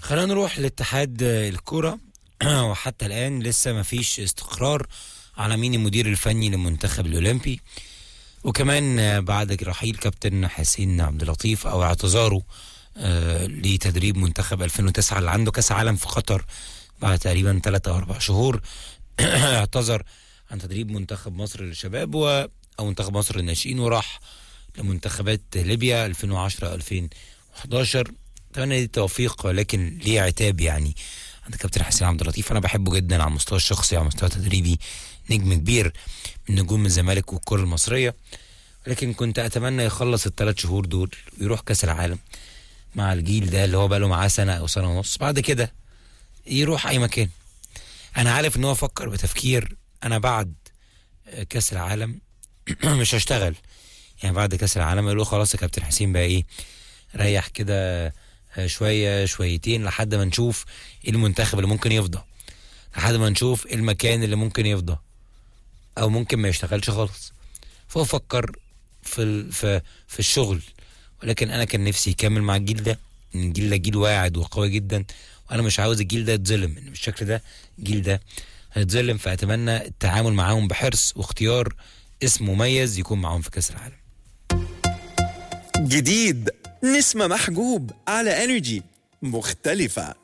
خلينا نروح لاتحاد الكرة وحتى الآن لسه ما فيش استقرار على مين المدير الفني للمنتخب الأولمبي وكمان بعد رحيل كابتن حسين عبد اللطيف أو اعتذاره آه، لتدريب منتخب 2009 اللي عنده كأس عالم في قطر بعد تقريبا ثلاثة أو أربع شهور اعتذر عن تدريب منتخب مصر للشباب و أو منتخب مصر للناشئين وراح لمنتخبات ليبيا 2010 2011 اتمنى دي التوفيق ولكن ليه عتاب يعني عند كابتن حسين عبد اللطيف انا بحبه جدا على المستوى الشخصي على المستوى التدريبي نجم كبير من نجوم الزمالك والكره المصريه ولكن كنت اتمنى يخلص الثلاث شهور دول ويروح كاس العالم مع الجيل ده اللي هو بقاله معاه سنه او سنه ونص بعد كده يروح اي مكان انا عارف ان هو فكر بتفكير انا بعد كاس العالم مش هشتغل يعني بعد كاس العالم يقولوا خلاص يا كابتن حسين بقى ايه ريح كده شويه شويتين لحد ما نشوف ايه المنتخب اللي ممكن يفضى لحد ما نشوف ايه المكان اللي ممكن يفضى او ممكن ما يشتغلش خالص فهو فكر في ال... في في الشغل ولكن انا كان نفسي يكمل مع الجيل ده ان الجيل ده جيل واعد وقوي جدا وانا مش عاوز الجيل ده يتظلم ان بالشكل ده الجيل ده هيتظلم فاتمنى التعامل معاهم بحرص واختيار اسم مميز يكون معاهم في كاس العالم جديد نسمة محجوب على انرجي مختلفة